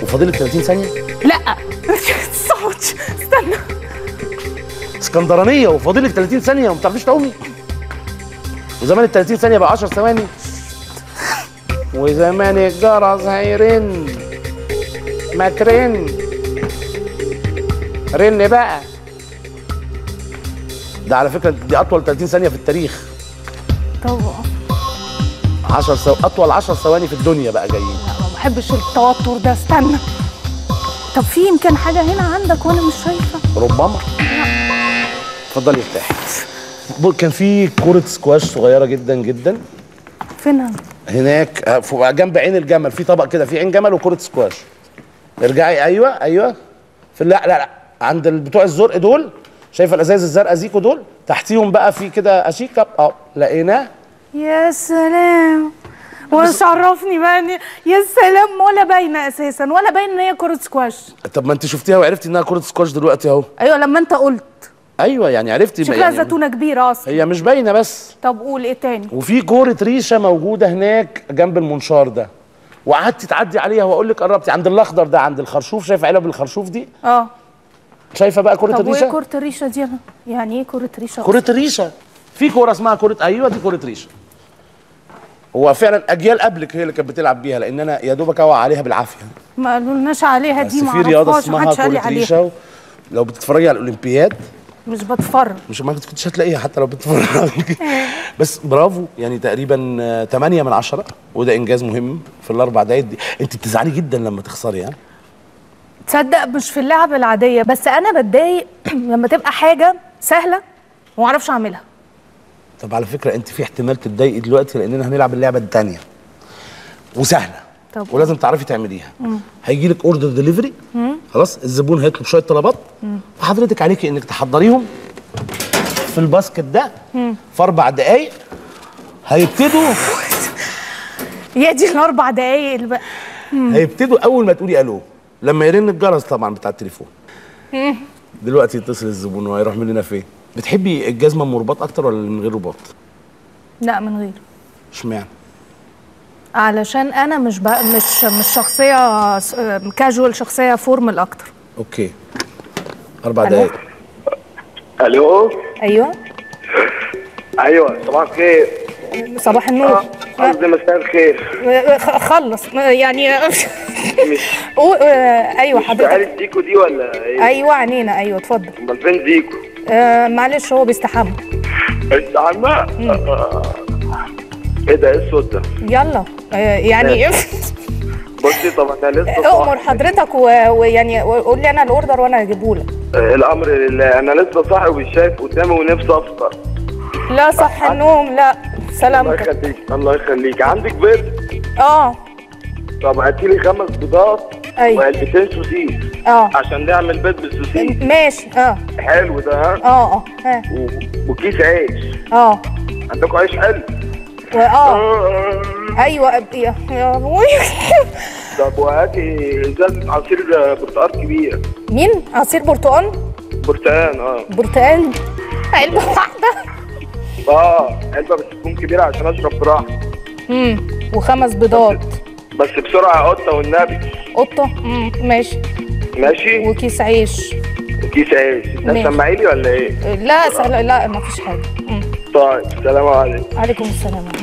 وفاضل لك 30 ثانيه لا صوت استنى اسكندرانيه وفاضل لك 30 ثانيه وما بتعرفيش تعومي وزمان ال 30 ثانيه بقى 10 ثواني وزمان الجرس هيرن ما ترن رن بقى ده على فكره دي اطول 30 ثانيه في التاريخ طبعا 10 سو... اطول 10 ثواني في الدنيا بقى جايين لا ما بحبش التوتر ده استنى طب في يمكن حاجه هنا عندك وانا مش شايفه ربما اتفضلي ارتاحي بص، كان في كرة سكواش صغيرة جدا جدا فين أنا؟ هناك آه، فوق جنب عين الجمل في طبق كده في عين جمل وكرة سكواش ارجعي ايوه ايوه في لا لا لا عند ال- بتوع الزرق دول شايفه الازايز الزرقاء زيكو دول تحتيهم بقى في كده اشيكه اه لقيناه يا سلام ومش عرفني بقى إن- يا سلام ولا باينه اساسا ولا باين ان هي كره سكواش طب ما انت شفتيها وعرفتي انها كرة سكواش دلوقتي اهو ايوه لما انت قلت ايوه يعني عرفتي بقى شكلها يعني زيتونه كبيره اصلا هي مش باينه بس طب قول ايه تاني وفي كورة ريشه موجوده هناك جنب المنشار ده وقعدتي تعدي عليها واقول لك قربتي عند الاخضر ده عند الخرشوف شايفه علب الخرشوف دي اه شايفه بقى كرة طب وايه الريشه كره الريشه دي أنا؟ يعني ايه كره ريشه كرة الريشه في كوره اسمها كرة ايوه دي كرة ريشه هو فعلا اجيال قبلك هي اللي كانت بتلعب بيها لان انا يا دوبك اوعى عليها بالعافيه ما قالولناش عليها بس دي ما في رياضه اعرفهاش اسمها محدش قال لي كرة عليها ريشه و... لو بتتفرجي على الاولمبياد مش بتفرج مش ما كنتش هتلاقيها حتى لو بتتفرجي بس برافو يعني تقريبا 8 من 10 وده انجاز مهم في الاربع دقايق دي انت بتزعلي جدا لما تخسري ها تصدق مش في اللعب العاديه بس انا بتضايق لما تبقى حاجه سهله وما اعرفش اعملها طب على فكره انت في احتمال تتضايقي دلوقتي لاننا هنلعب اللعبه الثانيه وسهله طب. ولازم تعرفي تعمليها هيجي لك اوردر ديليفري خلاص الزبون هيطلب شويه طلبات وحضرتك عليكي انك تحضريهم في الباسكت ده في اربع دقائق هيبتدوا هي دي الاربع دقايق اللي بقى هيبتدوا اول ما تقولي الو لما يرن الجرس طبعا بتاع التليفون دلوقتي يتصل الزبون وهيروح مننا فين بتحبي الجزمه من رباط اكتر ولا من غير رباط لا من غير اشمعنى علشان انا مش بقى مش مش شخصيه كاجوال شخصيه فورمال اكتر اوكي اربع ألو؟ دقائق الو ايوه ايوه صباح الخير صباح النور قصدي مساء الخير خ- خلص يعني مش قول- آه، ايوه مش حضرتك عارف ديكو دي ولا ايه ايوه عينينا ايوه اتفضل امال فين ديكو آه معلش هو بيستحمى انت عمال ايه ده ايه الصوت ده يلا آه يعني بصي طب انا لسه امر صاحي حضرتك و- ويعني قول لي انا الاوردر وانا اجيبه لك آه، الامر لله انا لسه صاحي ومش شايف قدامي ونفسي افطر لا صح النوم لا الله سلامتك يخليك الله يخليك عندك بيض اه طب هاتي لي خمس بيضات أيوة. وعلبتين سوسيس اه عشان نعمل بيض بالسوسيس ماشي اه حلو ده ها اه اه ها و- وكيس عيش اه عندكم عيش حلو و- اه ايوه أب- يا يا ابوي طب وهاتي ازازه عصير برتقال كبير مين عصير برتقال برتقال اه برتقال علبه واحده اه علبه بس تكون كبيره عشان اشرب براحه امم وخمس بيضات بس بسرعه يا قطه والنبي قطه امم ماشي ماشي وكيس عيش وكيس عيش ماشي. انت سمعي لي ولا ايه؟ لا سهل لا ما فيش حاجه مم. طيب سلام عليكم عليكم السلام